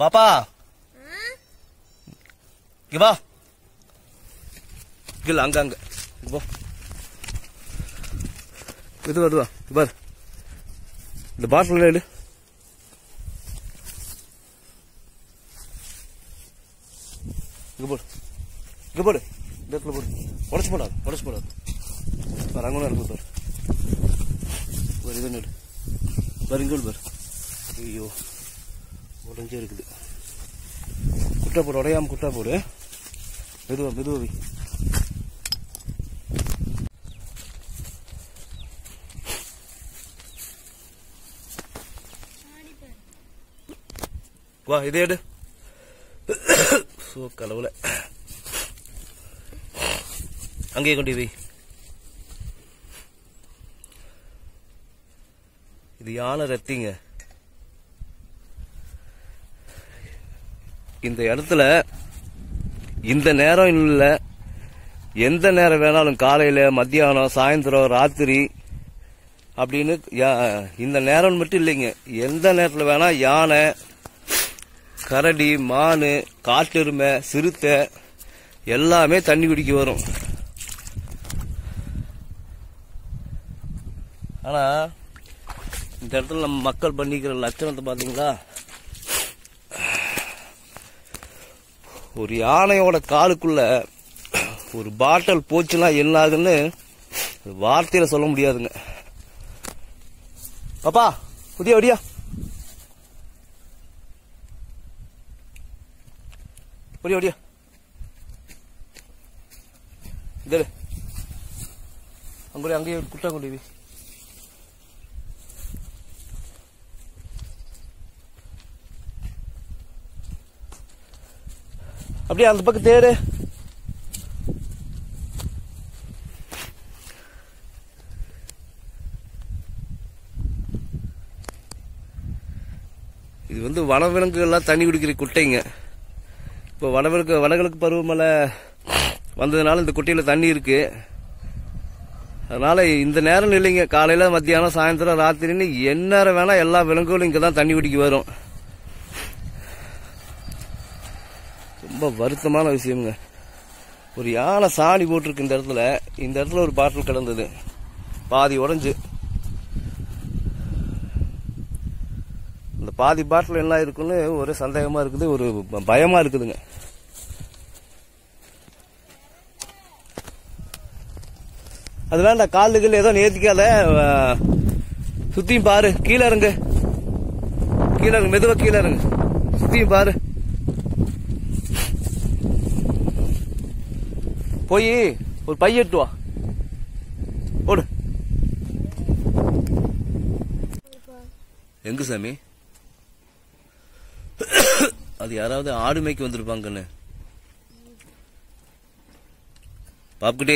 பாப்பா இங்க வா இல்ல அங்க அங்க இங்க போ இது வருவா இங்க பாரு இந்த பாட்டில் எடு இங்க போடு இங்க போடு இந்த இடத்துல போடு உடச்சு போடாது உடச்சு போடாது பாரு அங்கே இருக்கு பாரு பாரு இது நெடு பாரு இங்கே பாரு ஐயோ உடஞ்சே இருக்குது குட்டை போடு உடையாம குட்டா போடு மெதுவா மெதுவா வை வா இதே எடு சோ கடவுள அங்கேயே கொண்டு வை இது யானை ரத்திங்க இந்த இடத்துல இந்த நேரம் இல்ல எந்த நேரம் வேணாலும் காலையில மத்தியானம் சாயந்தரம் ராத்திரி அப்படின்னு யா- இந்த நேரம் மட்டும் இல்லைங்க எந்த நேரத்துல வேணா யானை கரடி மானு காட்டெருமை சிறுத்தை எல்லாமே தண்ணி குடிக்க வரும் ஆனா இந்த இடத்துல நம்ம மக்கள் பண்ணிக்கிற லட்சணத்தை பாத்தீங்களா ஒரு யானையோட காலுக்குள்ள ஒரு பாட்டில் போச்சுன்னா என்ன ஆகுன்னு வார்த்தையில சொல்ல முடியாதுங்க பாப்பா புதிய ஒடியா ஒடியா ஒடியா இதே அங்கே அங்கேயே குட்டா கொண்டு வை. அப்படியே அந்த பக்கம் தேடு இது வந்து வனவிலங்குகள்லாம் தண்ணி குடிக்கிற குட்டைங்க இப்போ வனவிலங்கு வடகிழக்கு பருவமழை வந்ததுனால இந்த குட்டையில தண்ணி இருக்கு அதனால இந்த நேரம் இல்லைங்க காலையில மத்தியானம் சாயந்தரம் ராத்திரின்னு எந்நேரம் வேணா எல்லா விலங்குகளும் இங்க தான் தண்ணி குடிக்க வரும் ரொம்ப வருத்தமான விஷயம்ங்க ஒரு யானை சாணி போட்டிருக்கு இந்த இடத்துல இந்த இடத்துல ஒரு பாட்டில் கிடந்தது பாதி உடைஞ்சு இந்த பாதி பாட்டில் என்ன இருக்குன்னு ஒரு சந்தேகமா இருக்குது ஒரு ப- பயமா இருக்குதுங்க அது வேண்டாம் காலுகள் ஏதோ நேர்த்திக்காத அஹ், சுத்தியும் பாரு கீழே இறங்கு கீழே இறங்கு மெதுவா கீழே இறங்கு சுத்தியும் பாரு போய் ஒரு பை எடுத்து வா போடு எங்க சாமி அது யாராவது ஆடு மேய்க்க வந்திருப்பாங்கன்னு பாப்புக்கிட்டே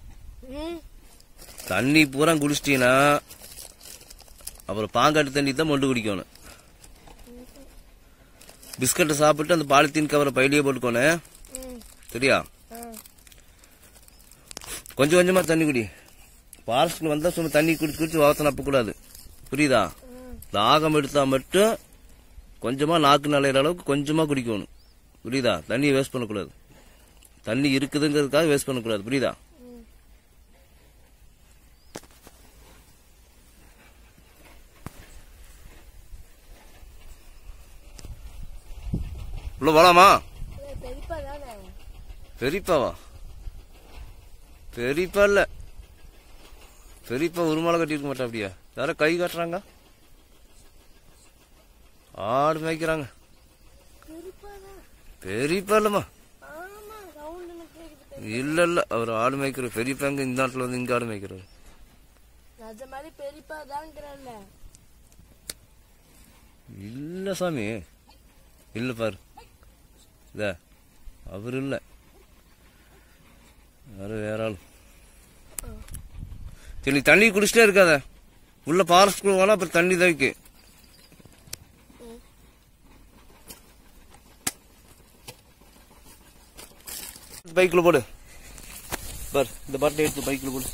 தண்ணி பூரா குடிச்சிட்டீங்கன்னா அப்புறம் பாங்காட்டு தண்ணி தான் மொண்டு குடிக்கணும் பிஸ்கட்டை சாப்பிட்டு அந்த பாலித்தீன் கவரை பையிலேயே போட்டுக்கோனே சரியா கொஞ்சம் கொஞ்சமா தண்ணி குடி ஃபாரஸ்ட்ல வந்தா சும்மா தண்ணி குடிச்சு குடிச்சு வாசனை அப்பக்கூடாது புரியுதா தாகம் எடுத்தா மட்டும் கொஞ்சமா நாக்கு நலையிற அளவுக்கு கொஞ்சமா குடிக்கணும் புரியுதா தண்ணியை வேஸ்ட் பண்ணக்கூடாது தண்ணி இருக்குதுங்கிறதுக்காக வேஸ்ட் பண்ணக்கூடாது புரியுதா உள்ள போலாமா பெரியப்பா தானே பெரியப்பாவா பெரியப்பா இல்ல பெரியப்பா உருமாலை கட்டியிருக்க மாட்டா அப்படியா யாரோ கை காட்டுறாங்க ஆடு மேய்க்கிறாங்க பெரியப்பா தான் பெரியப்பா இல்லம்மா ஆமா சவுண்ட் எனக்கு கேக்குது இல்ல இல்ல அவர் ஆடு மேய்க்கிற பெரியப்பாங்க இந்த நாட்டுல வந்து இங்க ஆடு மேய்க்கிறாரு நிஜ மாதிரி பெரியப்பா தாங்கிறல்ல இல்ல சாமி இல்ல பாரு இத அவர் இல்ல யாரு வேற ஆள் சரி நீ தண்ணி குடிச்சிட்டே இருக்காத உள்ள ஃபாரஸ்ட் போனா அப்புறம் தண்ணி தவிக்கு பைக்ல போடு பார் இந்த பாட்டில் எடுத்து பைக்ல போடு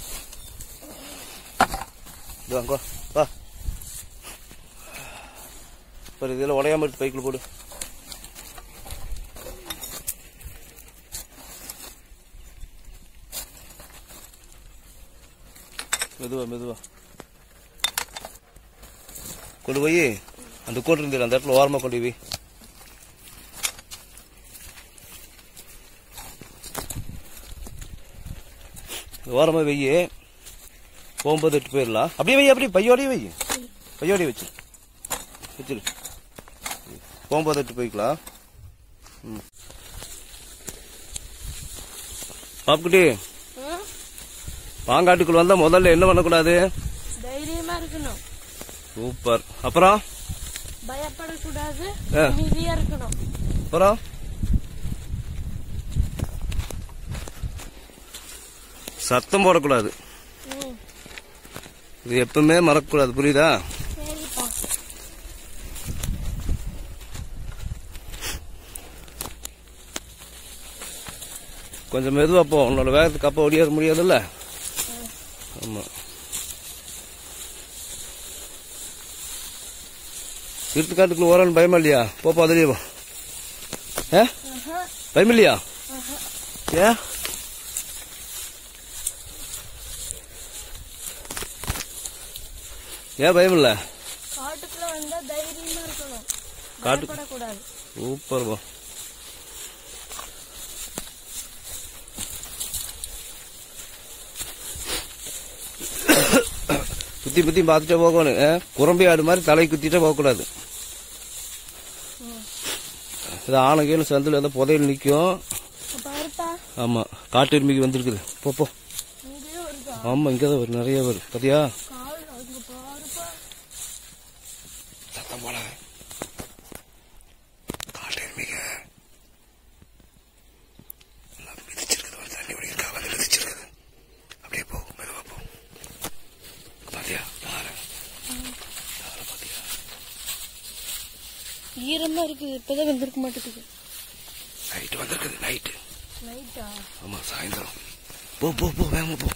இதோ அங்க வா. வா பாரு இதெல்லாம் உடையாம எடுத்து பைக்கில் போடு மெதுவா மெதுவா கொண்டு போய் அந்த கோட்டு இருந்தது அந்த இடத்துல ஓரமா கொண்டு போய் ஓரமா வெய்யி போகும்போது எட்டு போயிடலாம் அப்படியே வெய்ய அப்படியே பையோடய வெய்ய பையோடய வச்சு வச்சிரு போகும்போது எட்டு போய்க்கலாம் ம் பாப்புக்குட்டி ஆ? பாங்காட்டுக்குள்ள வந்தா முதல்ல என்ன பண்ணக்கூடாது தைரியமா இருக்கணும் சூப்பர் அப்புறம் பயப்படக்கூடாது ஆ. அமைதியா இருக்கணும் அப்புறம் சத்தம் போடக்கூடாது ம் இது எப்பவுமே மறக்கக்கூடாது புரியுதா சரிப்பா கொஞ்சம் மெதுவா போ உன்னோட வேகத்துக்கு அப்ப ஓடியார முடியாதுல்ல ஆமா இருட்டுக்காட்டுக்குள்ள ஓரன்னு பயமா இல்லையா போப்போ அதுலயே போ ஏ ஆஹா, பயம் இல்லையா ஆஹா. ஏ ஏன் பயம் இல்ல காட்டுக்குள்ள வந்தா தைரியமா இருக்கணும் காட்டு- பயப்படக்கூடாது சூப்பர் போ சுத்தி சுத்தி பார்த்துட்டே போகணும் ஆ? குரம்பி ஆடு மாதிரி தலை குத்திட்டே போகக்கூடாது இது ஆன கீழே சந்தில் ஏதோ புதையல் நிற்கும் பாருப்பா ஆமா காட்டு எருமைக்கு வந்திருக்குது போ போ இங்கேயும் வருதா ஆமா இங்கே தான் வரும் நிறைய வரும் பாத்தியா கால் அங்க பாருப்பா சத்தம் போல காட்டு எருமைங்க எல்லாம் மிதிச்சிருக்குது ஒரு தண்ணி குடிக்கிறதுக்காக வந்து மிதிச்சிருக்குது அப்படியே போ மெதுவா போ பாத்தியா பாரு பாரு, பாத்தியா ஈரமா இருக்குது இப்பதான் வந்திருக்க மாட்டேங்குது நைட்டு வந்திருக்குது நைட்டு நைட்டா ஆமா சாயந்தரம் போ போ போ வேகமா போ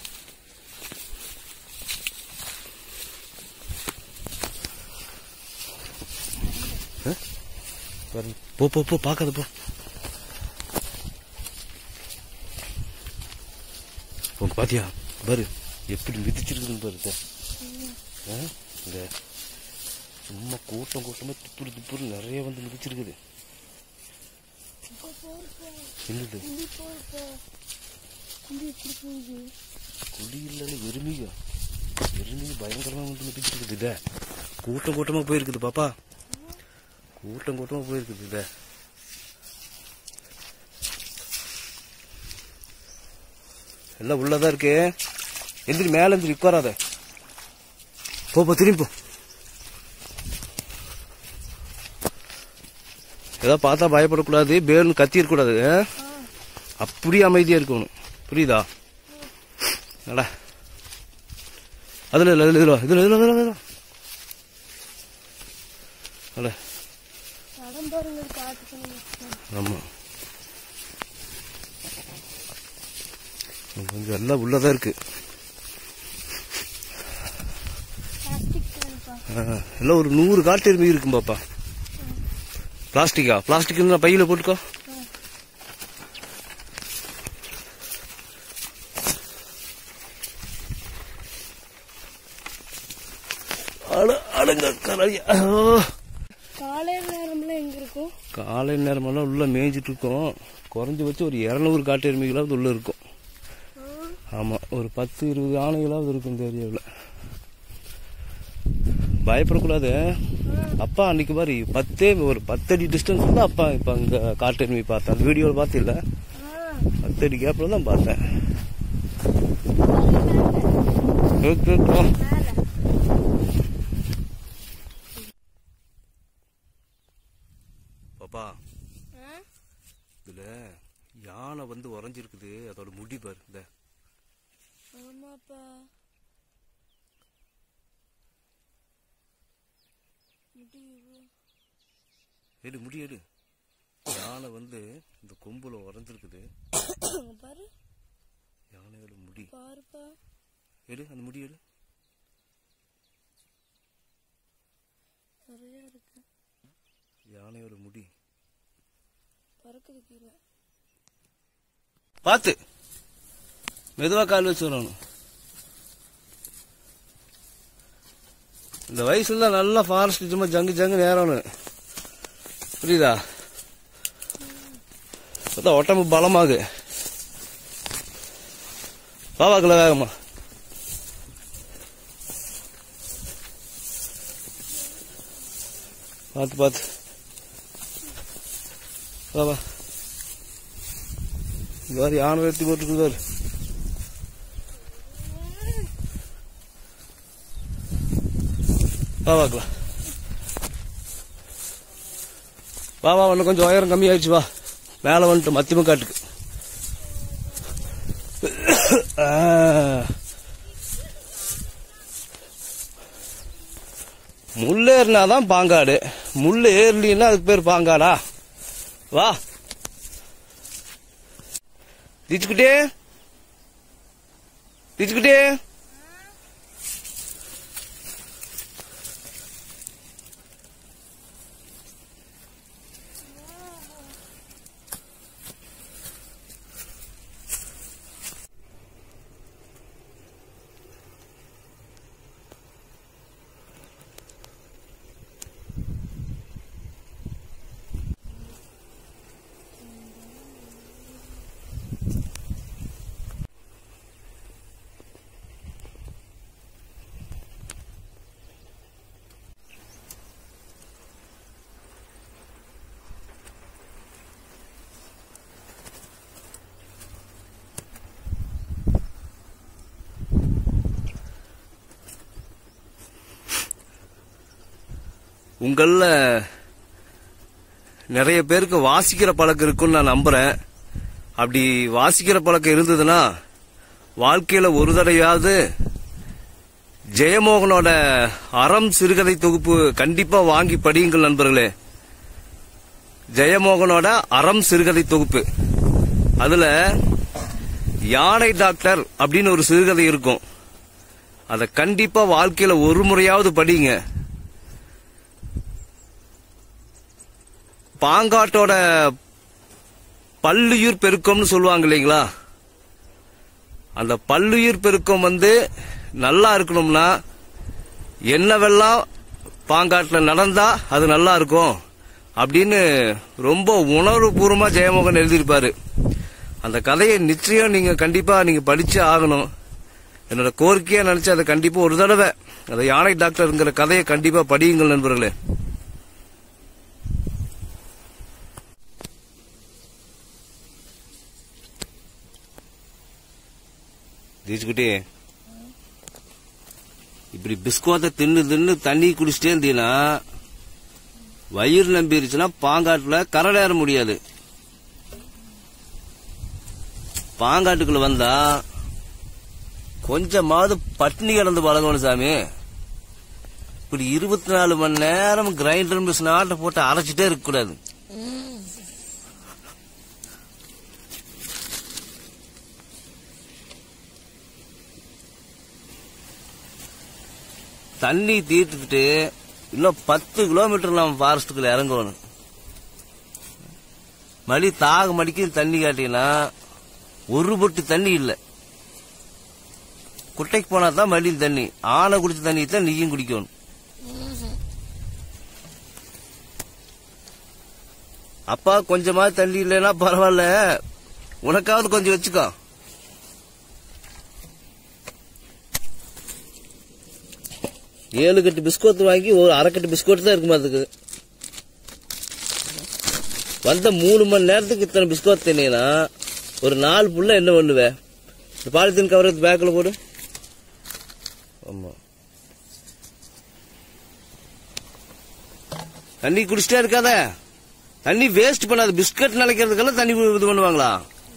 ஆ? பாருங்க. போ போ போ பார்க்காத போ போ, பாத்தியா பாரு எப்படி மிதிச்சிருக்குன்னு பாரு இத. ஆ? இங்க சும்மா கூட்டம் கூட்டமா துப்புரு துப்புரு நிறைய வந்து மிதிச்சிருக்குது இப்போ போறப்பா என்னது குண்டி போறப்பா குண்டி எப்படி போகுது குடி இல்லைன்னு எருமிக எருமிக பயங்கரமா வந்து மிதிச்சிருக்குது இத கூட்டம் கூட்டமா போயிருக்குது பாப்பா கூட்டம் கூட்டமா போயிருக்குது இத எல்லாம் உள்ளதா இருக்கு எந்திரி மேல எந்திரி உட்காராத போ போ திரும்பி போ ஏதாவது பார்த்தா பயப்படக்கூடாது பேர்னு கத்தி இருக்கக்கூடாது ஆ? அப்படியே அமைதியா இருக்கணும் புரியுதா அட அதுல இல்ல இதுல இதுல இதுல இதுல இதுல இதுல அட படம் பாருங்க காட்டுக்கணும் ஆமா கொஞ்சம் எல்லாம் உள்ளதா இருக்கு பிளாஸ்டிக் தானப்பா ஆ, எல்லாம் ஒரு நூறு காட்டு எருமை இருக்கும் பாப்பா பிளாஸ்டிக்கா பிளாஸ்டிக் இருந்தா பையில போட்டுக்கோ அட அடங்க கரையா காலையில நேரம்ல எங்க இருக்கும் காலை நேரமெல்லாம் உள்ள மேய்ஞ்சிட்டு இருக்கோம் குறைஞ்ச வச்சு ஒரு இரநூறு காட்டு எருமைகளாவது உள்ள இருக்கும் ஆமா ஒரு பத்து இருபது ஆணைகளாவது இருக்கும் இந்த ஏரியாவில் பயப்படக்கூடாது அப்பா அன்னைக்கு மாதிரி பத்தே ஒரு பத்தடி டிஸ்டன்ஸ் தான் அப்பா இப்ப அங்க காட்டு எருமை பார்த்தேன் அந்த வீடியோவில் பார்த்தில்ல பத்தடி கேப்ல தான் பார்த்தேன் ஓகே, ஓகே. பாப்பா இதுல யானை வந்து உறைஞ்சிருக்குது அதோட முடி பாரு இந்த ஆமாப்பா முடிவு எடு முடி எடு யானை வந்து இந்த கொம்புல உறைஞ்சிருக்குது அங்க பாரு யானையோட முடி பாருப்பா எடு அந்த முடி எடு நிறைய இருக்கு யானையோட முடி பறக்குது கீழே பார்த்து மெதுவா கால் வச்சு வரணும் இந்த வயசுல தான் நல்லா ஃபாரஸ்ட் சும்மா ஜங்கு ஜங்கு நேரணும் புரியுதா அதான் உடம்பு பலமாகு பாவாக்கல வேகமா பார்த்து பார்த்து வா வா இந்த மாதிரி யானை வெட்டி போட்டுருக்குதாரு வா பார்க்கலாம் வா வா இன்னும் கொஞ்சம் உயரம் கம்மியாயிடுச்சு வா மேலே வந்துட்டு மத்தியம காட்டுக்கு ஆ. முள்ளு ஏறினாதான் பாங்காடு முள்ளு ஏறலின்னா அதுக்கு பேர் பாங்காடா வா தீச்சுக்கிட்டே தீச்சுக்கிட்டே உங்கள நிறைய பேருக்கு வாசிக்கிற பழக்கம் இருக்குன்னு நான் நம்புறேன் அப்படி வாசிக்கிற பழக்கம் இருந்ததுன்னா வாழ்க்கையில ஒரு தடையாவது ஜெயமோகனோட அறம் சிறுகதை தொகுப்பு கண்டிப்பா வாங்கி படியுங்கள் நண்பர்களே ஜெயமோகனோட அறம் சிறுகதை தொகுப்பு அதுல யானை டாக்டர் அப்படின்னு ஒரு சிறுகதை இருக்கும் அதை கண்டிப்பா வாழ்க்கையில ஒரு முறையாவது படிங்க பாங்காட்டோட பல்லுயிர் பெருக்கம்னு சொல்லுவாங்க இல்லைங்களா அந்த பல்லுயிர் பெருக்கம் வந்து நல்லா இருக்கணும்னா என்னவெல்லாம் பாங்காட்டில் நடந்தா அது நல்லா இருக்கும் அப்படின்னு ரொம்ப உணர்வுபூர்வமா ஜெயமோகன் எழுதியிருப்பாரு அந்த கதையை நிச்சயம் நீங்க கண்டிப்பா நீங்க படிச்சு ஆகணும் என்னோட கோரிக்கையா நினைச்சு அதை கண்டிப்பா ஒரு தடவை அந்த யானை டாக்டருங்கிற கதையை கண்டிப்பா படியுங்கள் நண்பர்களே தீச்சுக்குட்டி இப்படி பிஸ்கோத்தை தின்னு தின்னு தண்ணி குடிச்சிட்டே இருந்தீங்கன்னா வயிறு நம்பிருச்சுன்னா பாங்காட்டுல கரடு ஏற முடியாது பாங்காட்டுக்குள்ள வந்தா கொஞ்சமாவது பட்டினி கிடந்து பழகணும் சாமி இப்படி இருபத்தி நாலு மணி நேரம் கிரைண்டர் மிஷின் ஆட்டை போட்டு அரைச்சிட்டே இருக்க கூடாது தண்ணி தீர்த்துக்கிட்டு இன்னும் பத்து கிலோமீட்டர் நம்ம ஃபாரஸ்ட்டுக்குள்ள இறங்கணும் மடி தாக மடிக்கு தண்ணி காட்டினா ஒரு பொட்டு தண்ணி இல்ல குட்டைக்கு போனா தான் மடியில் தண்ணி ஆனை குடிச்ச தண்ணி தான் நீயும் குடிக்கணும் அப்பா கொஞ்சமா தண்ணி இல்லைன்னா பரவாயில்ல உனக்காவது கொஞ்சம் வச்சுக்கோ ஏழு கட்டு பிஸ்கோத் வாங்கி ஒரு அரை கட்டு பிஸ்கோட் தான் இருக்குமா அதுக்கு வந்த மூணு மணி நேரத்துக்கு இத்தனை பிஸ்கோத் தின்னா ஒரு நாலு புள்ள என்ன பண்ணுவ இந்த பாலித்தீன் கவர் எடுத்து பேக்கில் போடு ஆமா தண்ணி குடிச்சிட்டே இருக்காத தண்ணி வேஸ்ட் பண்ணாத பிஸ்கட் நினைக்கிறதுக்கெல்லாம் தண்ணி இது பண்ணுவாங்களா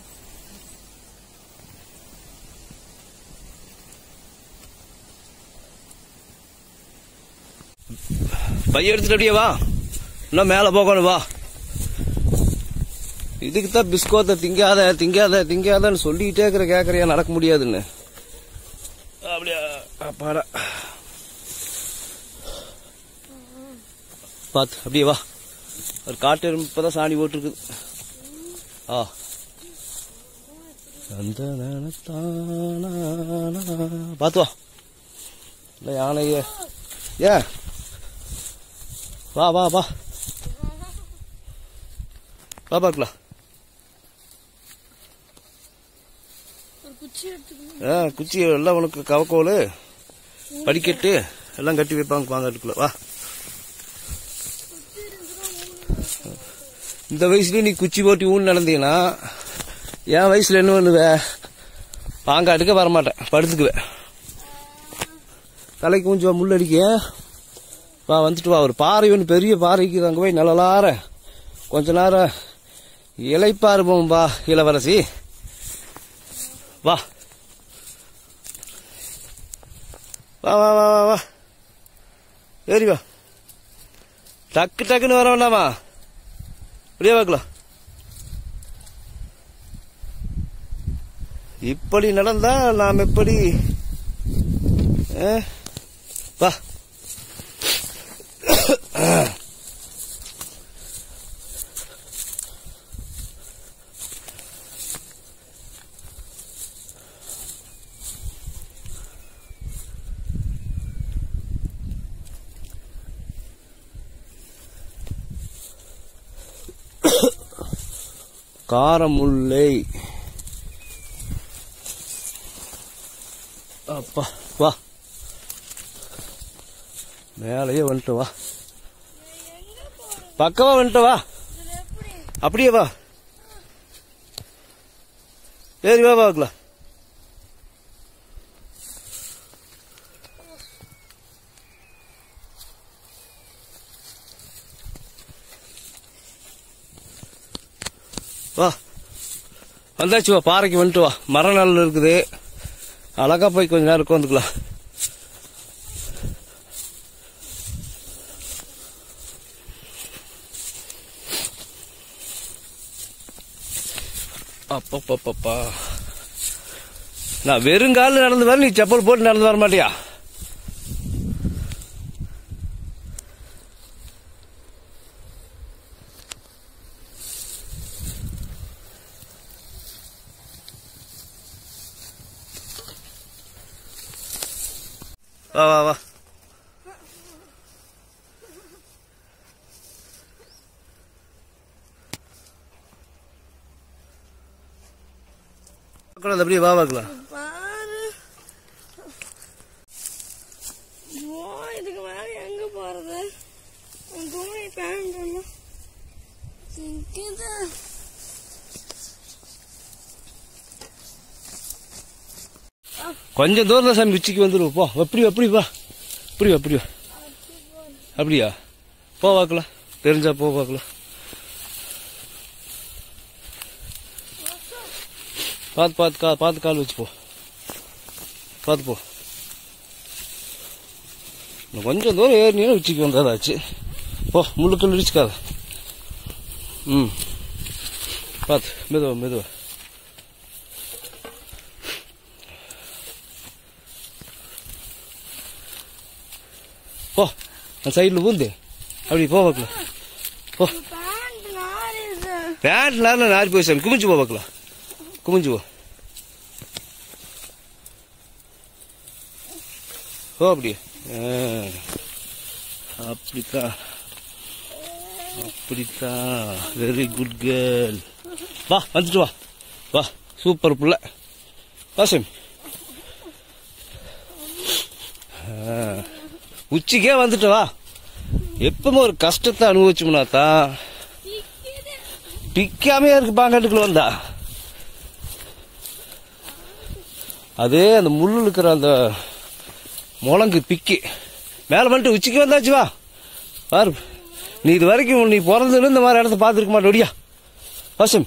பைய எடுத்துட்டு அப்படியே வா இன்னும் மேல போகணும் வா இதுக்கு தான் பிஸ்கோத்தை திங்காத திங்காத திங்காதன்னு சொல்லிக்கிட்டே இருக்கிற கேக்குறியா நடக்க முடியாதுன்னு அப்படியா அப்பாடா பாத்து அப்படியே வா ஒரு காட்டு எறும்பு இப்பதான் சாணி போட்டுருக்குது ஆ அந்த பாத்து வா இல்லை யானையே ஏ வா வா வா வா பார்க்கலாம் ஒரு குச்சி எடுத்துக்கணும் ஆ குச்சி எல்லாம் உனக்கு கவக்கோல் படிக்கட்டு எல்லாம் கட்டி வைப்பாங்க வாங்க அதுக்குள்ள வா இந்த வயசுலயே நீ குச்சி போட்டி ஊன் நடந்தீங்கன்னா என் வயசுல என்ன பண்ணுவ பாங்க அடுக்க வரமாட்டேன் படுத்துக்குவேன் தலைக்கு கொஞ்சம் முள் அடிக்க வா வந்துட்டு வா ஒரு பாறை ஒன்று பெரிய பாறைக்கு அங்கே போய் நிழலார கொஞ்ச நேரம் இலைப்பா இருப்போம் வா இளவரசி வா வா வா வா வா வா ஏறி வா டக்கு டக்குன்னு வர வேண்டாமா அப்படியே பார்க்கலாம் இப்படி நடந்தா நாம் எப்படி ஆ? வா காரமுல்லை அப்பா வா மேலேயே வந்துட்டு வா பக்கமா வந்துட்டு வா இதுல எப்படி அப்படியே வா ஏறி வா பார்க்கலாம் வா வந்தாச்சு வா பாறைக்கு வந்துட்டு வா மர நிழல் இருக்குது அழகா போய் கொஞ்ச நேரம் உட்காந்துக்கலாம் அப்பப்பப்பப்பா நான் வெறுங்கால நடந்து வர நீ செப்பல் போட்டு நடந்து வர மாட்டியா வா வா வா பார்க்கலாம் அப்படியே வா பார்க்கலாம் பாரு ஐயோ, இதுக்கு மேல எங்க போறது உன் துணி பேண்ட் ஒண்ணு சிக்கிது கொஞ்சம் தூரம் தான் சாமி உச்சிக்கு வந்துடுவோம் போ எப்படி எப்படி வா இப்படி வா இப்படி வா அப்படியா போ பார்க்கலாம் தெரிஞ்சா போ பார்க்கலாம் பார்த்து பார்த்து கா பார்த்து கால் வச்சு போ பார்த்து போ இன்னும் கொஞ்சம் தூரம் ஏறினீங்கன்னா உச்சிக்கு வந்ததாச்சு போ முள்ளுக்கல் இடிச்சுக்காத ம் பார்த்து மெதுவா மெதுவா போ அந்த சைடில் பூந்து அப்படி போ பார்க்கலாம் போ பேண்ட் நாரிது பேண்ட் நேரம் நாரி போய் சாமி குமிஞ்சு போ பார்க்கலாம் குமிஞ்சு போ ஓ அப்படியே ஆ. அப்படித்தான் அப்படித்தான் வெரி குட் கேர்ள் வா வந்துட்டு வா வா சூப்பர் புள்ள வா சாமி ஆ. உச்சிக்கே வந்துட்டு வா எப்பவுமே ஒரு கஷ்டத்தை அனுபவிச்சோம்னா தான் சிக்கிது பிக்காமே இருக்கு பாங்காட்டுக்குள்ள வந்தா அதே அந்த முள்ளு இருக்கிற அந்த முழங்கு பிக்கி மேல வந்துட்டு உச்சிக்கு வந்தாச்சு வா பாரு நீ இது வரைக்கும் நீ பிறந்ததுல இந்த மாதிரி இடத்த பார்த்துருக்க மாட்டோடியா வாசம்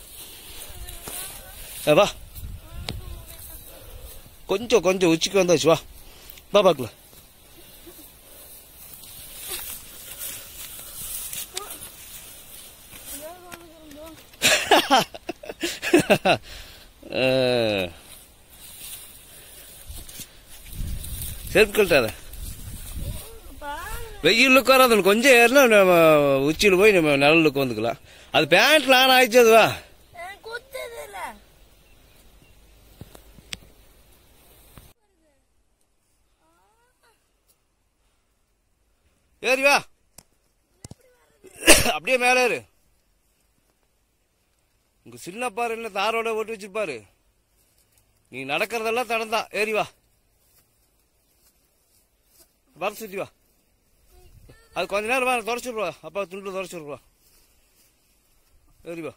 வா கொஞ்சம் கொஞ்சம் உச்சிக்கு வந்தாச்சு வா வா பார்க்கலாம் அஹ். செருப்பு கழட்டாத பாரு வெயிலுக்கு வராது கொஞ்சம் ஏறினா நம்ம உச்சியில் போய் நம்ம நிழலுக்கு வந்துக்கலாம் அது பேண்ட்ல ஆன் ஆயிடுச்சு அதுவா எனக்கு குத்துது இல்ல ஏறி வா அப்படியே மேலே ஏறு உங்க சின்ன பாரு என்ன தாரோட ஓட்டு வச்சிருப்பாரு நீ நடக்கிறதெல்லாம் தடந்தான் ஏறி வா வர சுத்தி வா அது கொஞ்ச நேரம் வா தொடச்சிருப்பா அப்பா துண்டு தொடச்சிருப்பா ஏறி வா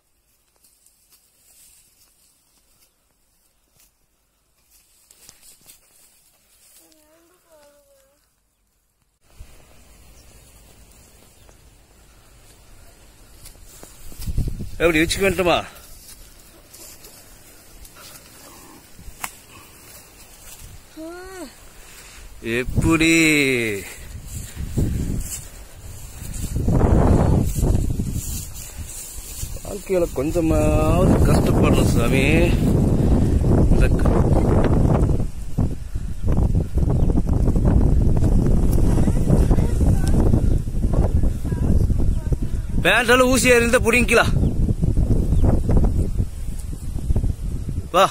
எப்படி வச்சுக்க வேண்டுமா எப்படி வாழ்க்கையில கொஞ்சமாவது கஷ்டப்படணும் சாமி இந்த க- பேண்டால ஊசி எறிந்த புடிங்கிக்கலாம் வா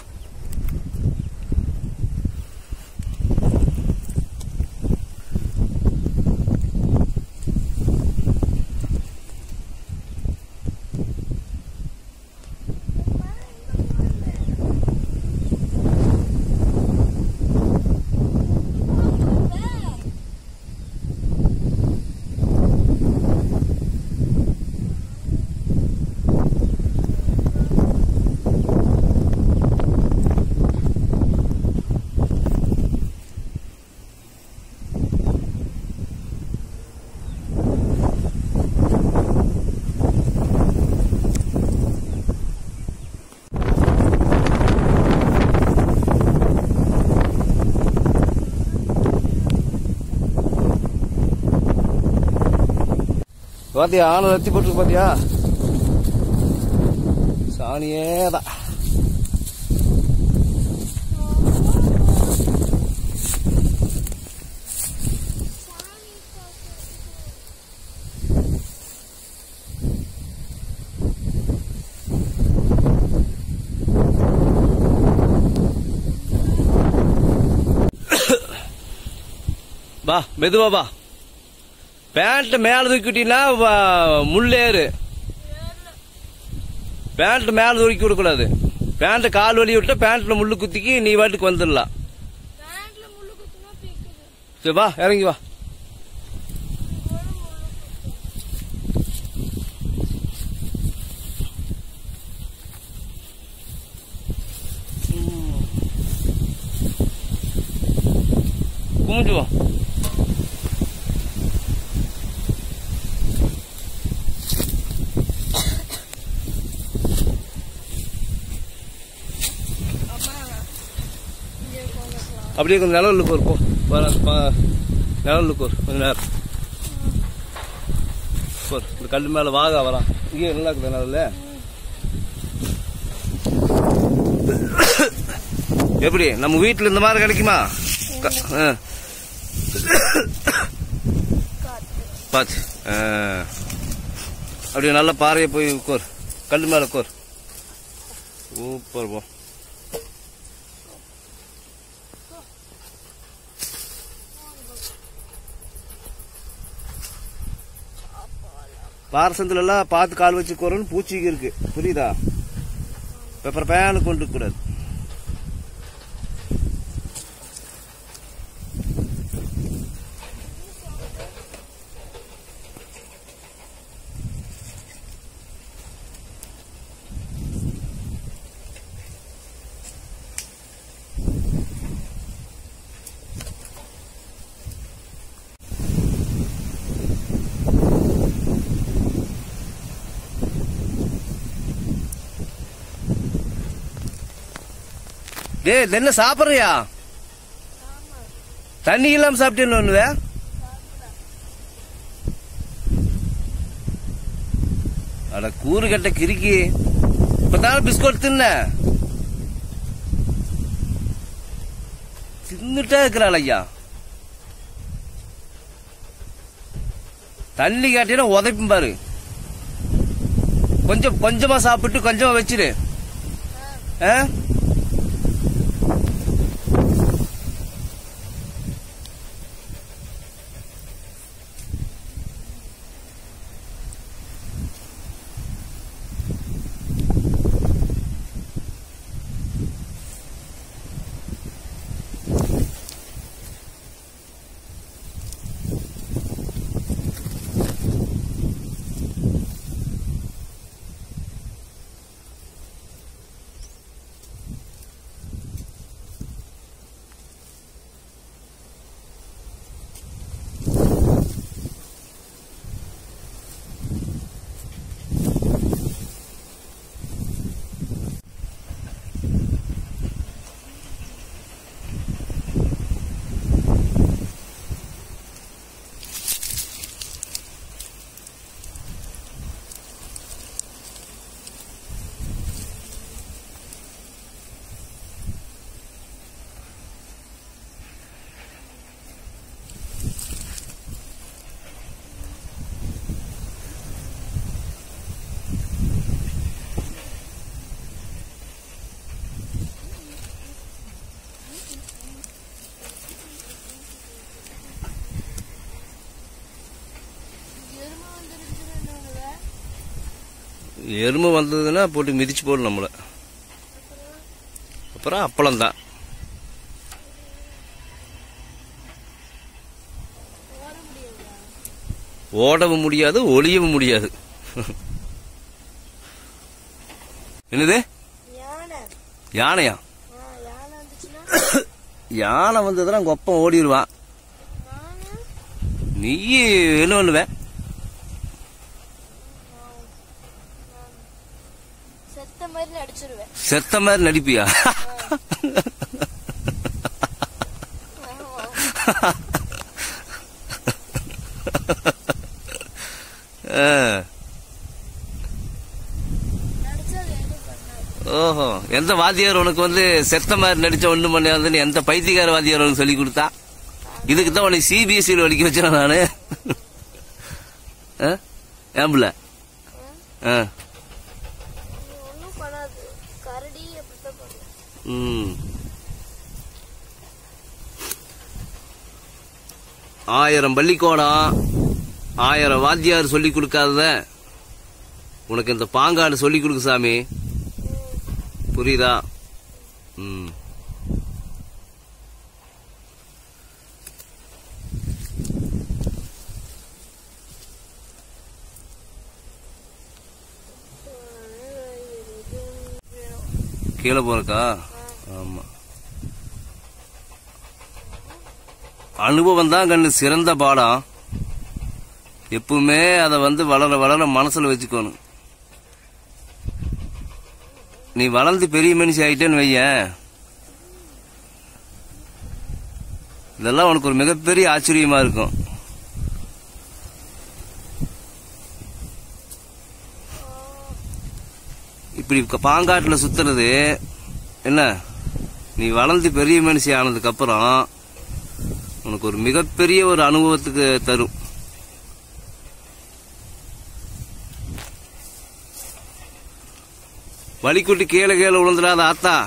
பாத்தியா ஆணை ரத்தி போட்டுருக்கு பாத்தியா சாணியே தான் வா மெதுவா வா பேண்ட் மேல தூக்கிட்டீங்கன்னா வ- முள்ளேறு பேண்ட் மேல தூக்கி விடக்கூடாது பேண்ட் கால் வலி விட்டு பேண்ட்ல முள்ளு குத்திக்கி நீ வாட்டுக்கு வந்துடலாம் பேண்ட்ல முள்ளு குத்துனா பீக்குது சரி வா இறங்கி வா குமிஞ்சு வா இங்கே உட்காந்துக்கலாம் அப்படியே கொஞ்சம் நிழலுக்கு ஒரு போ வர ப- நிழலுக்கு ஒரு கொஞ்ச நேரம் போர் இந்த கல் மேல வாகா வரான் இங்கே நல்லா இருக்குது நிழல்ல எப்படி நம்ம வீட்டுல இந்த மாதிரி கிடைக்குமா க- ஆ. பாத்து ஆ. அப்படியே நல்ல பாறையை போய் உட்கார் கல் மேல உட்கார் சூப்பர் போ பாரசத்துல எல்லாம் பார்த்து கால் வச்சு கோரன்னு பூச்சிக்கு இருக்கு புரியுதா அப்புறம் பேனு கொண்டு இருக்க கூடாது டேய் இது என்ன சாப்பிடுறியா தண்ணி இல்லாம சாப்பிட்டேன்னு ஒண்ணுவே அட கூறு கட்ட கிறுக்கி இப்பதான் பிஸ்கட் தின்ன தின்னுட்டே இருக்கிறாள் ஐயா தண்ணி காட்டினா உதைப்பும் பாரு கொஞ்சம் கொஞ்சமா சாப்பிட்டு கொஞ்சமா வச்சிரு ஆ எறும்பு வந்ததுன்னா போட்டு மிதிச்சு போடும் நம்மள அப்புறம் அப்பளம் தான் ஓட முடியாதா ஓடவும் முடியாது ஒளியவும் முடியாது என்னது யானை யானையா ஆ யானை வந்துச்சுன்னா யானை வந்ததுன்னா உங்க ஒப்பம் ஓடிடுவான் நானு நீ என்ன பண்ணுவ செத்த மாதிரி நடிச்சிருவேன் செத்த மாதிரி நடிப்பியா ஆமா. ஆ. நடிச்சா அது எதுவும் பண்ணாது ஓஹோ எந்த வாத்தியார் உனக்கு வந்து செத்த மாதிரி நடிச்ச ஒண்ணு பண்ணாதுன்னு எந்த பைத்தியக்கார வாத்தியார் உனக்கு சொல்லி கொடுத்தா இதுக்கு தான் உனக்கு சிபிஎஸ்சியில் வலிக்க வச்சேன் நானு ஆ? ஏன் புள்ள ஆ இது ஒன்றும் பண்ணாது கரடி அப்படித்தான் பண்ணும் ம். ஆயிரம் பள்ளிக்கூடம் ஆயிரம் வாத்தியார் சொல்லி கொடுக்காதத உனக்கு இந்த பாங்காடு சொல்லி கொடுக்கு சாமி புரியுதா ம் கீழே போறக்கா ஆமா அனுபவம் தான் கண்ணு சிறந்த பாடம் எப்பவுமே அதை வந்து வளர வளர மனசுல வச்சுக்கணும் நீ வளர்ந்து பெரிய மனுஷி ஆயிட்டேன்னு வையேன் இதெல்லாம் உனக்கு ஒரு மிகப்பெரிய ஆச்சரியமா இருக்கும் இப்படி க- பாங்காட்டுல சுத்துறது என்ன நீ வளர்ந்து பெரிய மனுஷி ஆனதுக்கு அப்புறம் உனக்கு ஒரு மிகப்பெரிய ஒரு அனுபவத்துக்கு தரும் வலிக்குட்டி கீழே கீழே விழுந்துடாத ஆத்தா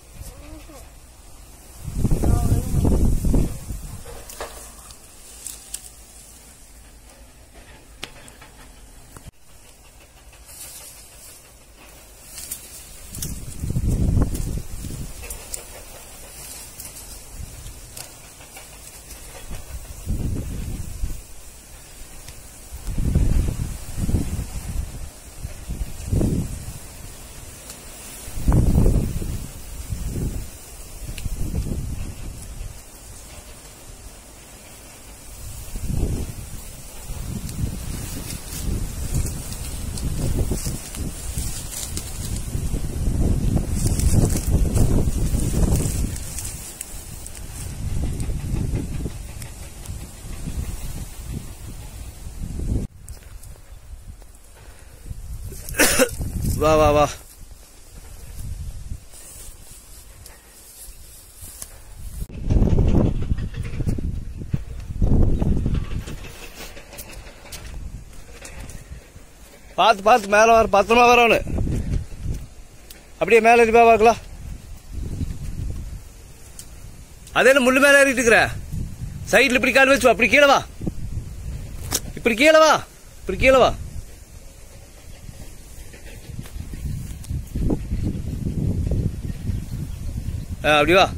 வா வா வா பார்த்து பார்த்து மேலே வர பத்திரமா வரணும் அப்படியே மேலே ஏறி பா பார்க்கலாம் அதே என்ன முள்ளு மேலே ஏறிட்டு இருக்கிற சைடில் இப்படி கால் வச்சு வா, அப்படி கீழே வா இப்படி கீழே வா இப்படி கீழே வா ஆ, அப்படி வா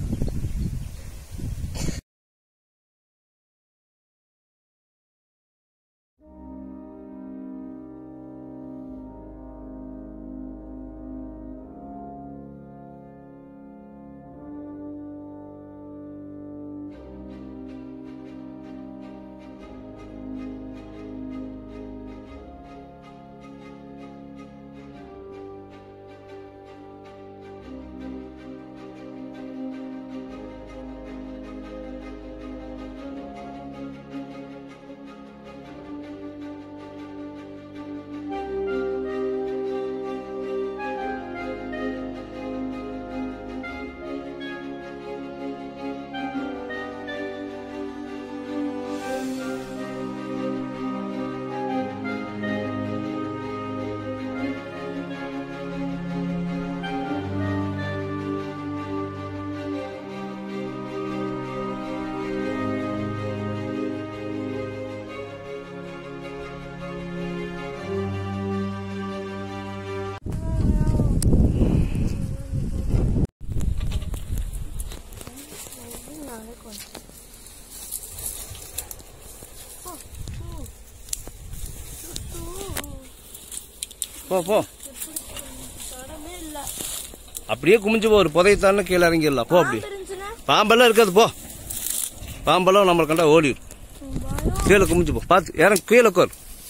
போ போ இடமே இல்ல அப்படியே குமிஞ்சு போ ஒரு புதையத்தானே கீழே இறங்கிடலாம் போ அப்படி இருந்துச்சுன்னா பாம்பெல்லாம் இருக்காது போ பாம்பெல்லாம் நம்மளை கண்டா ஓடிடும் பயம் கீழே குமிஞ்சு போ பார்த்து இறங்க கீழே உட்கார்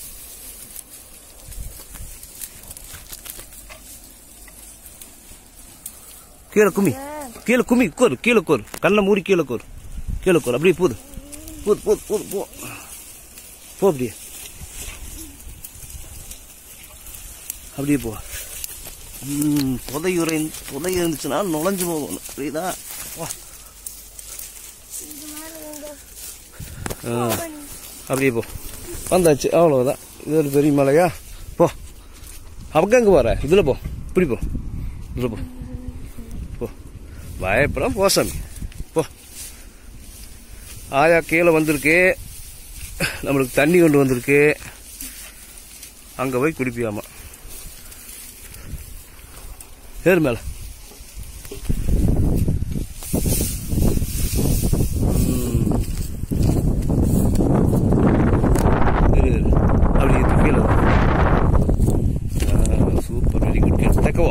கீழே குமி கீழே குமி உட்காரு கீழே உட்காரு கண்ணை மூடி கீழே உட்காரு கீழே உட்காரு அப்படியே போது போது போது போது போ போ அப்படியே அப்படியே போ ம் புதையுறை புதை இருந்துச்சுன்னா நுழைஞ்சு போகணும் புரியுதா வா இது மேல எங்க ஆ அப்படியே போ வந்தாச்சு அவ்வளவுதான் இது ஒரு பெரிய மலையா போ அவங்க எங்க போற இதுல போ இப்படி போ இதுல போ போ பயப்படாம போ சாமி போ ஆயா கீழே வந்திருக்கு நம்மளுக்கு தண்ணி கொண்டு வந்திருக்கு அங்க போய் குடிப்பியாமா ஏறு மேல ம். இரு, இரு. அப்படி இது கீழே சூப்பர் வெரி குட் கேட் தக்கவோ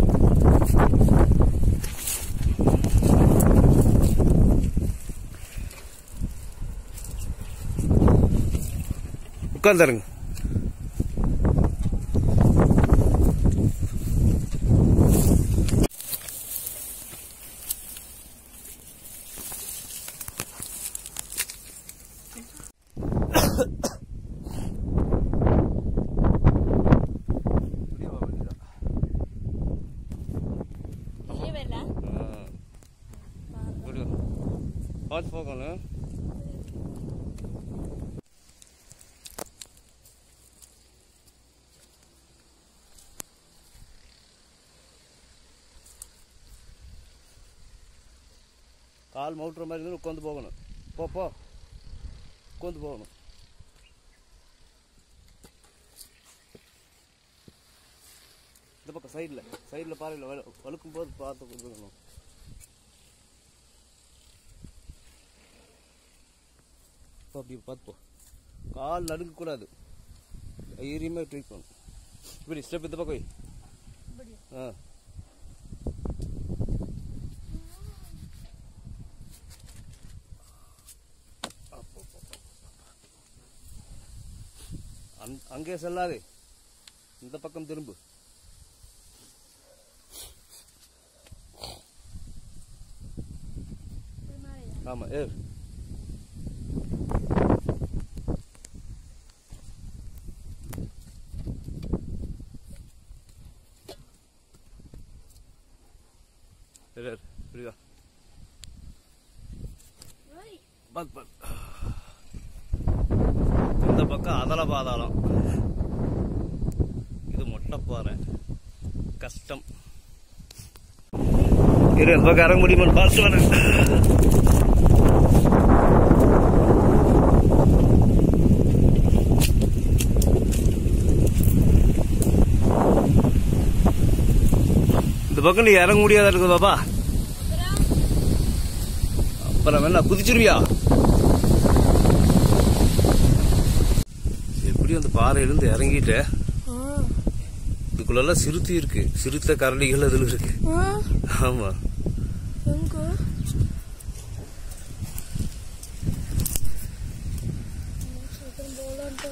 உட்காந்துருங்க வெளியே வரல பார்த்து போகணும் கால் மவுட்டுற மாதிரி இருந்தால் உட்காந்து போகணும் போ போ உட்காந்து போகணும் இந்த பக்கம் சைடில் சைடில் பாறையில் வழுக்கும் போது பார்த்து கொடுக்கணும் போ அப்படி பார்த்து போ கால் நடுங்கக்கூடாது தைரியமாக ட்ரீட் பண்ணும் இப்படி ஸ்டெப் இந்த பக்கம் வை. ஆ அப்போ, அப்போ, அப்போ. அங்- அங்கே செல்லாதே இந்த பக்கம் திரும்பு ஆமா ஏ இரு, இரு, இப்படி வா. பாத்து, பாத்து. இந்த பக்கம் அதல பாதாளம் இது மொட்டைப்பாறை கஷ்டம் இரு இந்த பக்கம் இறங்க முடியுமான்னு பார்த்து வரேன் இந்த பக்கம் நீ இறங்க முடியாத இருக்குது பாப்பா அப்புறம் என்ன குதிச்சிருவியா எப்படி அந்த பாறையிலிருந்து இறங்கிட்ட இதுக்குள்ள சிறுத்தை இருக்கு சிறுத்தை கரடிகள் அதுல இருக்கு ஆமா எங்க சீக்கிரம் போலான்ட்டு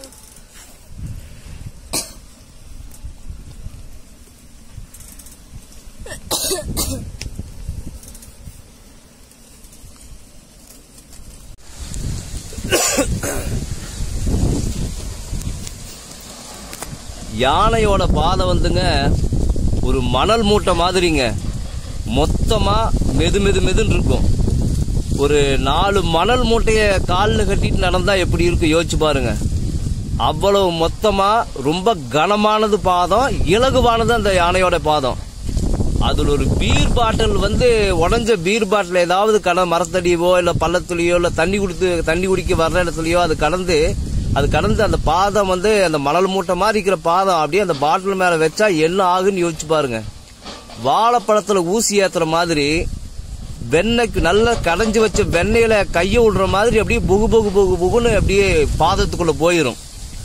யானையோட பாதை வந்துங்க ஒரு மணல் மூட்டை மாதிரிங்க மொத்தமா மெது மெது மெதுன்னு இருக்கும் ஒரு நாலு மணல் மூட்டைய காலில் கட்டிட்டு நடந்தா எப்படி இருக்கும் யோசிச்சு பாருங்க அவ்வளவு மொத்தமா ரொம்ப கனமானது பாதம் இலகுவானது அந்த யானையோட பாதம் அதுல ஒரு பீர் பாட்டில் வந்து உடஞ்ச பீர் பாட்டில் ஏதாவது கட மரத்தடியவோ இல்ல பள்ளத்துலயோ இல்ல தண்ணி குடித்து தண்ணி குடிக்க வர்ற இடத்துலயோ அது கடந்து அது கடந்து அந்த பாதம் வந்து அந்த மணல் மூட்டை மாதிரி இருக்கிற பாதம் அப்படியே அந்த பாட்டில் மேல வச்சா என்ன ஆகுன்னு யோசிச்சு பாருங்க வாழைப்பழத்துல ஊசி ஏத்துற மாதிரி வெண்ணெய்க்கு நல்லா கடைஞ்சு வச்ச வெண்ணெயில கைய விடுற மாதிரி அப்படியே புகு புகு புகு புகுன்னு அப்படியே பாதத்துக்குள்ள போயிரும்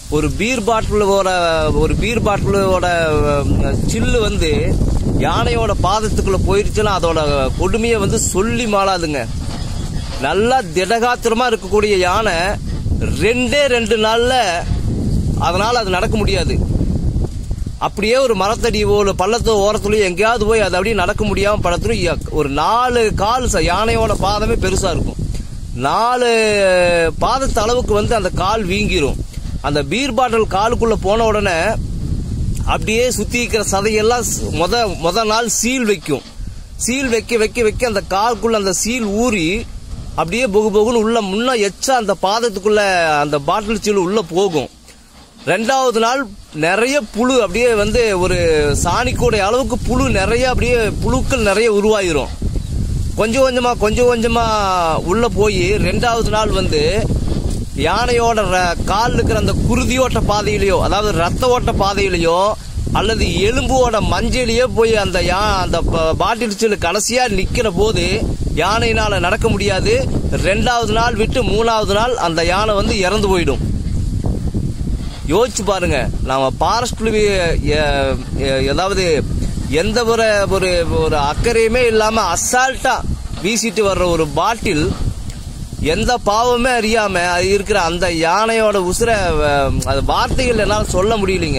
ஒரு பீர் பாட்டிலோட ஒரு பீர் பாட்டிலோட சில்லு வந்து யானையோட பாதத்துக்குள்ள போயிருச்சுன்னா அதோட கொடுமையை வந்து சொல்லி மாளாதுங்க நல்லா திடகாத்திரமா இருக்கக்கூடிய யானை ரெண்டே ரெண்டு நாள்ல அதனால அது நடக்க முடியாது அப்படியே ஒரு மரத்தடியவோ இல்லை பள்ளத்தோ ஓரத்துலயோ எங்கேயாவது போய் அது அப்படியே நடக்க முடியாம படத்துல ஒரு நாலு கால் ச- யானையோட பாதமே பெருசா இருக்கும் நாலு பாதத்து அளவுக்கு வந்து அந்த கால் வீங்கிரும் அந்த பீர் பாட்டில் காலுக்குள்ள போன உடனே அப்படியே சுத்தி இருக்கிற சதையெல்லாம் ஸ்- முத முத நாள் சீல் வைக்கும் சீல் வைக்க வைக்க வைக்க அந்த காலுக்குள்ள அந்த சீல் ஊறி அப்படியே பொகு பொகுன்னு உள்ள முன்ன எச்சா அந்த பாதத்துக்குள்ள அந்த பாட்டில் சீல் உள்ள போகும் ரெண்டாவது நாள் நிறைய புழு அப்படியே வந்து ஒரு சாணிக்கூடை அளவுக்கு புழு நிறைய அப்படியே புழுக்கள் நிறைய உருவாயிரும் கொஞ்சம் கொஞ்சமா கொஞ்சம் கொஞ்சமா உள்ள போய் ரெண்டாவது நாள் வந்து யானையோட ர- கால் இருக்கிற அந்த குருதியோட்ட பாதையிலையோ அதாவது ரத்த ஓட்ட பாதையிலையோ அல்லது எலும்போட மஞ்சளியோ போய் அந்த யா அந்த ப- பாட்டில் சீல் கடைசியா நிக்கிற போது யானையினால நடக்க முடியாது ரெண்டாவது நாள் விட்டு மூணாவது நாள் அந்த யானை வந்து இறந்து போயிடும் யோசிச்சு பாருங்க நாம ஃபாரஸ்ட்ல ஏதாவது எந்த ஒரு ஒரு ஒரு அக்கறையுமே இல்லாம அசால்ட்டா வீசிட்டு வர்ற ஒரு பாட்டில் எந்த பாவமே அறியாம அது இருக்கிற அந்த யானையோட உசுர அஹ், அது வார்த்தைகள் என்னால சொல்ல முடியலைங்க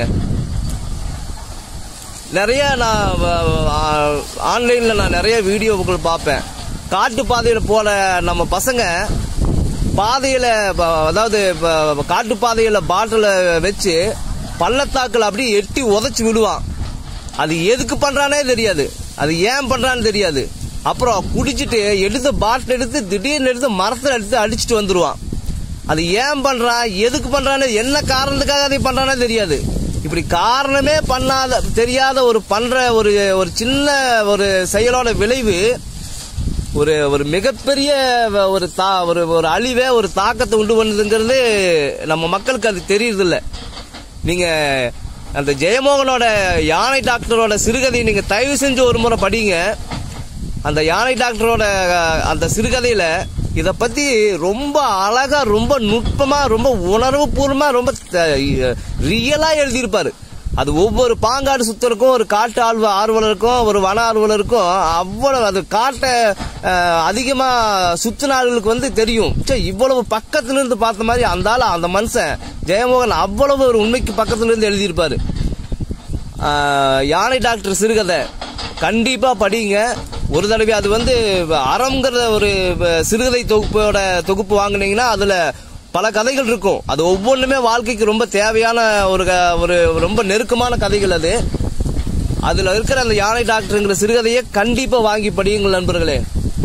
நிறைய நான் ஆன்லைன்ல நான் நிறைய வீடியோக்கள் பார்ப்பேன் காட்டு பாதையில போல நம்ம பசங்க பாதையில ப- அதாவது ப- காட்டு பாதையில பாட்டில வச்சு பள்ளத்தாக்குல அப்படியே எட்டி உதைச்சு விடுவான் அது எதுக்கு பண்றானே தெரியாது அது ஏன் பண்றான்னு தெரியாது அப்புறம் குடிச்சிட்டு எடுத்து பாட்டில் எடுத்து திடீர்னு எடுத்து மரத்துல எடுத்து அடிச்சிட்டு வந்துருவான் அது ஏன் பண்றான் எதுக்கு பண்றான்னு என்ன காரணத்துக்காக அதை பண்றானே தெரியாது இப்படி காரணமே பண்ணாத தெரியாத ஒரு பண்ற ஒரு ஒரு சின்ன ஒரு செயலோட விளைவு ஒரு ஒரு மிகப்பெரிய வ- ஒரு தா ஒரு ஒரு அழிவே ஒரு தாக்கத்தை உண்டு பண்ணுதுங்கிறது நம்ம மக்களுக்கு அது தெரியறதில்ல நீங்க அந்த ஜெயமோகனோட யானை டாக்டரோட சிறுகதையை நீங்க தயவு செஞ்சு ஒரு முறை படிங்க அந்த யானை டாக்டரோட அஹ், அந்த சிறுகதையில இத பத்தி ரொம்ப அழகா ரொம்ப நுட்பமா ரொம்ப உணர்வு பூர்வமா ரொம்ப ரியலா எழுதியிருப்பாரு அது ஒவ்வொரு பாங்காடு சுத்தருக்கும் ஒரு காட்டு ஆழ்வ ஆர்வலருக்கும் ஒரு வன ஆர்வலருக்கும் அவ்வளவு அது காட்டை அஹ், அதிகமா சுத்தினார்களுக்கு வந்து தெரியும் ச்சே, இவ்வளவு பக்கத்துல இருந்து பார்த்த மாதிரி அந்த ஆளு அந்த மனுஷன் ஜெயமோகன் அவ்வளவு ஒரு உண்மைக்கு பக்கத்துல இருந்து எழுதியிருப்பாரு ஆஹ், யானை டாக்டர் சிறுகதை கண்டிப்பா படிங்க ஒரு தடவை அது வந்து அறம்ங்கிற ஒரு சிறுகதை தொகுப்போட தொகுப்பு வாங்குனீங்கன்னா அதுல பல கதைகள் இருக்கும் அது ஒவ்வொன்றுமே வாழ்க்கைக்கு ரொம்ப தேவையான ஒரு க- ஒரு ரொம்ப நெருக்கமான கதைகள் அது அதுல இருக்கிற அந்த யானை டாக்டருங்கிற சிறுகதையை கண்டிப்பா வாங்கி படியுங்கள் நண்பர்களே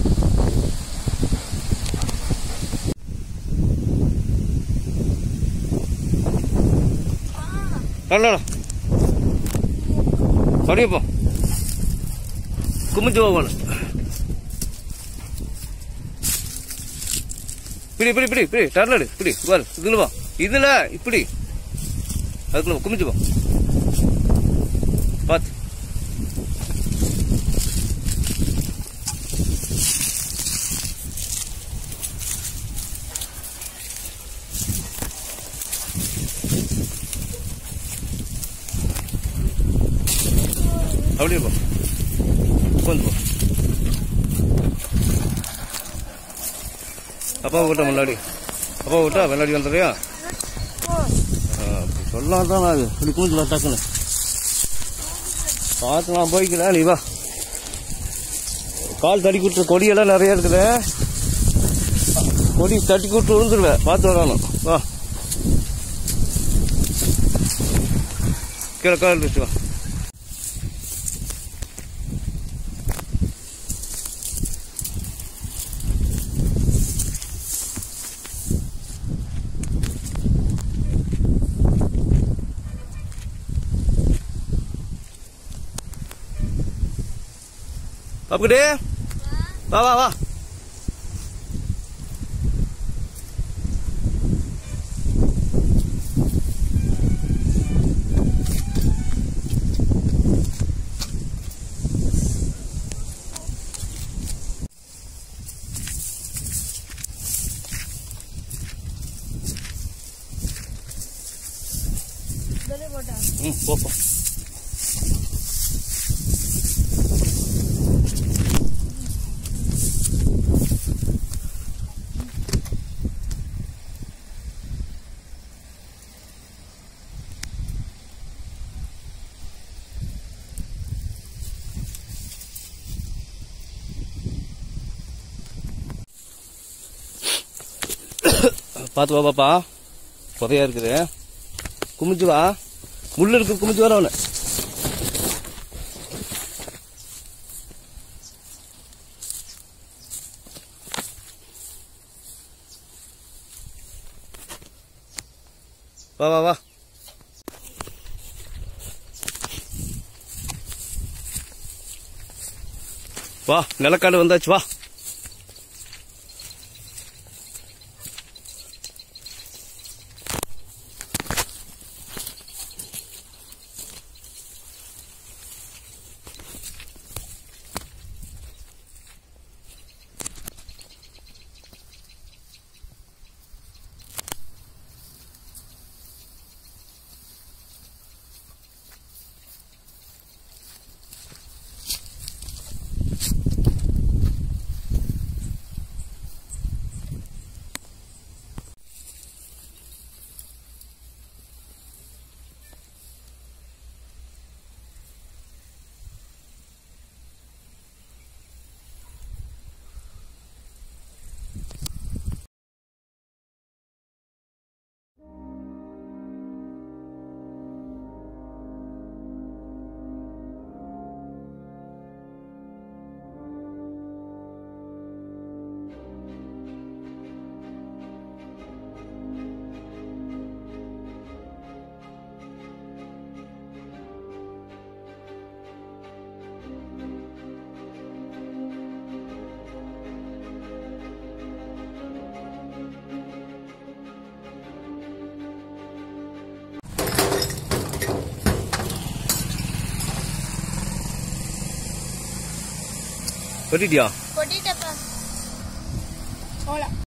படிப்போம் குமிச்சு போகணும் இப்படி இப்படி இப்படி இப்படி டர்னடு இப்படி பாரு இதுல வா இதுல இப்படி அதுக்குள்ள வா, குமிச்சு போ பாத்து அப்படியே போ உட்காந்து போ அப்பா விட்டா முன்னாடி அப்பா விட்டா முன்னாடி வந்துடுறியா சொல்லாம் தான் அது இப்படி கூஞ்சலாம் டக்குன்னு பார்த்து நான் போய்க்கிறேன் நீ வா கால் தடி குட்டுற கொடியெல்லாம் நிறைய இருக்குது கொடி தட்டி கூட்டு விழுந்துருவேன் பார்த்து வரணும் வா கீழே கால் வச்சு வா பாப்புக்குட்டி வா வா வா போட்டேன் ம் போப்போம் பார்த்து வா பாப்பா புதையா இருக்குது குமிஞ்சு வா முள்ளு இருக்கு குமிஞ்சு வர அவனு வா வா வா வா நிலக்காடு வந்தாச்சு வா வெட்டிட்டியா கொட்டிட்டப்பா போலாம்